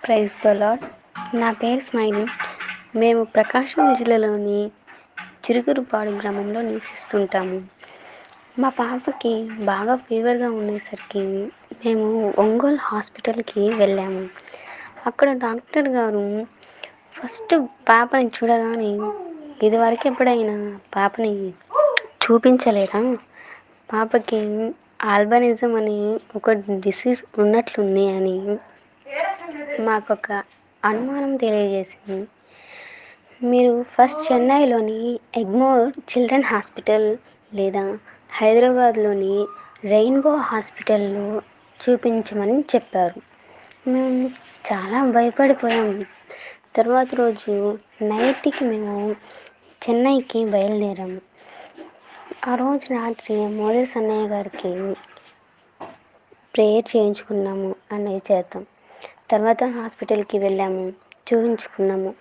praise the lord నా పేరు smiley మేము ప్రకాశం జిల్లాలోని చిరుగురుపాడు గ్రామంలో నివసిస్తుంటాము మా పాపకి బాగా ఫీవర్గా ఉండేసరికి మేము ఒంగోలు హాస్పిటల్కి వెళ్ళాము అక్కడ డాక్టర్ గారు ఫస్ట్ పాపని చూడగానే ఇదివరకు ఎప్పుడైనా పాపని చూపించలేదా పాపకి ఆల్బనిజం అని ఒక డిసీజ్ ఉన్నట్లుంది అని మాకు ఒక అనుమానం తెలియజేసింది మీరు ఫస్ట్ చెన్నైలోని ఎగ్మోర్ చిల్డ్రన్ హాస్పిటల్ లేదా హైదరాబాద్లోని రెయిన్బో హాస్పిటల్లో చూపించమని చెప్పారు మేము చాలా భయపడిపోయాము తర్వాత రోజు నైట్కి మేము చెన్నైకి బయలుదేరాము ఆ రోజు రాత్రి మోదీస్ అన్నయ్య గారికి ప్రేయర్ చేయించుకున్నాము అన్నయ్య చేత తర్వాత హాస్పిటల్కి వెళ్ళాము చూపించుకున్నాము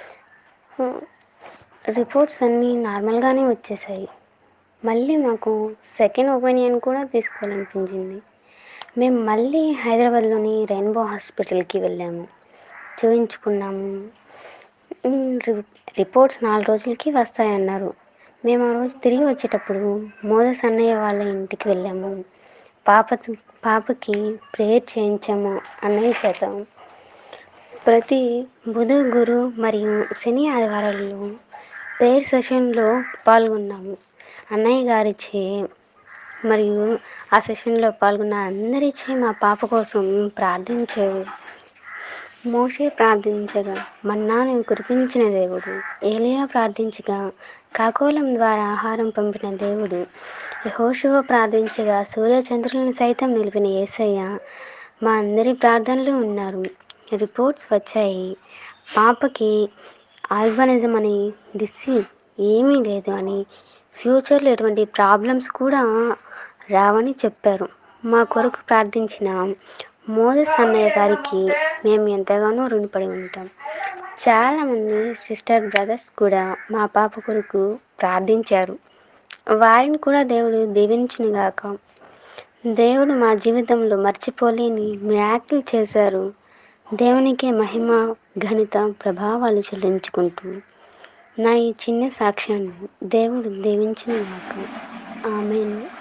రిపోర్ట్స్ అన్నీ నార్మల్గానే వచ్చేసాయి మళ్ళీ మాకు సెకండ్ ఒపీనియన్ కూడా తీసుకోవాలనిపించింది మేము మళ్ళీ హైదరాబాద్లోని రెయిన్బో హాస్పిటల్కి వెళ్ళాము చూపించుకున్నాము రిపోర్ట్స్ నాలుగు రోజులకి వస్తాయన్నారు మేము ఆ రోజు తిరిగి వచ్చేటప్పుడు మోదస్ అన్నయ్య వాళ్ళ ఇంటికి వెళ్ళాము పాప పాపకి ప్రేయర్ చేయించాము అన్నయ్య చేత ప్రతి బుధ గురు మరియు శని ఆదివారాల్లో ప్రేయర్ సెషన్లో పాల్గొన్నాము అన్నయ్య గారిచే మరియు ఆ సెషన్లో పాల్గొన్న అందరిచే మా పాప కోసం ప్రార్థించారు మోషే ప్రార్థించగా మన్నాను కురిపించిన దేవుడు ఏలియా ప్రార్థించగా కాకోలం ద్వారా ఆహారం పంపిన దేవుడు యెహోషువ ప్రార్థించగా సూర్యచంద్రులను సైతం నిలిపిన యేసయ్య మా అందరి ప్రార్థనలు ఉన్నారు రిపోర్ట్స్ వచ్చాయి పాపకి ఆల్బనిజం అని దిసి ఏమీ లేదు అని ఫ్యూచర్లో ఎటువంటి ప్రాబ్లమ్స్ కూడా రావని చెప్పారు మా కొరకు ప్రార్థించిన మోదస్ అన్నయ్య గారికి మేము ఎంతగానో రుణపడి ఉంటాం చాలామంది సిస్టర్ బ్రదర్స్ కూడా మా పాప కొరకు ప్రార్థించారు వారిని కూడా దేవుడు దీవించునుగాక దేవుడు మా జీవితంలో మర్చిపోలేని మ్యాక్లు చేశారు దేవునికే మహిమ ఘనత ప్రభావాలు చెల్లించుకుంటూ నా ఈ చిన్న సాక్ష్యాన్ని దేవుడు దీవించునుగాక ఆమెను